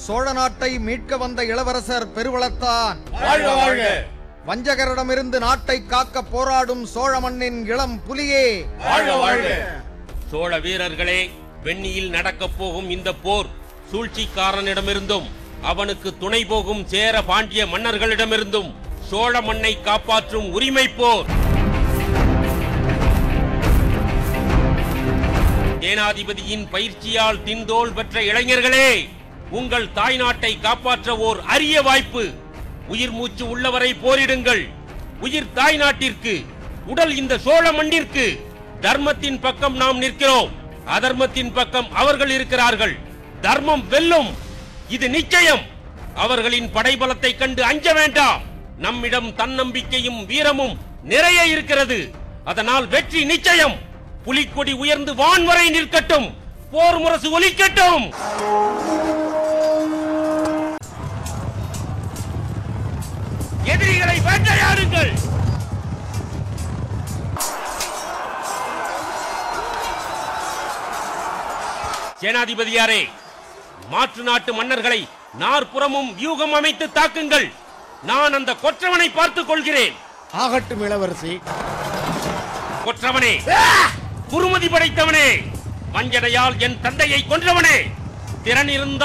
சோழ நாட்டை மீட்க வந்த இளவரசர் பெருவளத்தான் வாழ்க வாழ்க வஞ்சகரிடமிருந்து நாட்டை காக்க போராடும் சோழ மண்ணின் இளம் புலியே வாழ்க வாழ்க சோழ வீரர்களே வெண்ணியில் நடக்கப் போகும் இந்த போர் சூழ்ச்சிக்காரனிடமிருந்தும் அவனுக்கு துணை போகும் சேர பாண்டிய மன்னர்களிடமிருந்தும் சோழ மண்ணை காப்பாற்றும் உரிமை போர் சேனாதிபதியின் பயிற்சியால் தின்தோல் பெற்ற இளைஞர்களே உங்கள் தாய்நாட்டை காப்பாற்ற ஓர் அரிய வாய்ப்பு உயிர் மூச்சு உள்ளவரை போரிடுங்கள் உயிர் தாய்நாட்டிற்கு உடல் இந்த சோழ மண்ணிற்கு தர்மத்தின் பக்கம் நாம் நிற்கிறோம் அதர்மத்தின் பக்கம் அவர்கள் இருக்கிறார்கள் தர்மம் வெல்லும் இது நிச்சயம் அவர்களின் படைபலத்தை கண்டு அஞ்ச வேண்டாம் நம்மிடம் தன்னம்பிக்கையும் வீரமும் நிறைய இருக்கிறது அதனால் வெற்றி நிச்சயம் புலிக்கொடி உயர்ந்து வான் வரை நிற்கட்டும் போர் முரசு ஒலிக்கட்டும் எதிரிகளை வேட்டையாடுங்கள் சேனாதிபதியாரே மாற்று நாட்டு மன்னர்களை நாற்புறமும் வியூகம் அமைத்து தாக்குங்கள் நான் அந்த கொற்றவனை பார்த்துக் கொள்கிறேன் ஆகட்டும் இளவரசி கொற்றவனே குருமதி படைத்தவனே வஞ்சனையால் என் தந்தையை கொன்றவனே திறன் இருந்தால்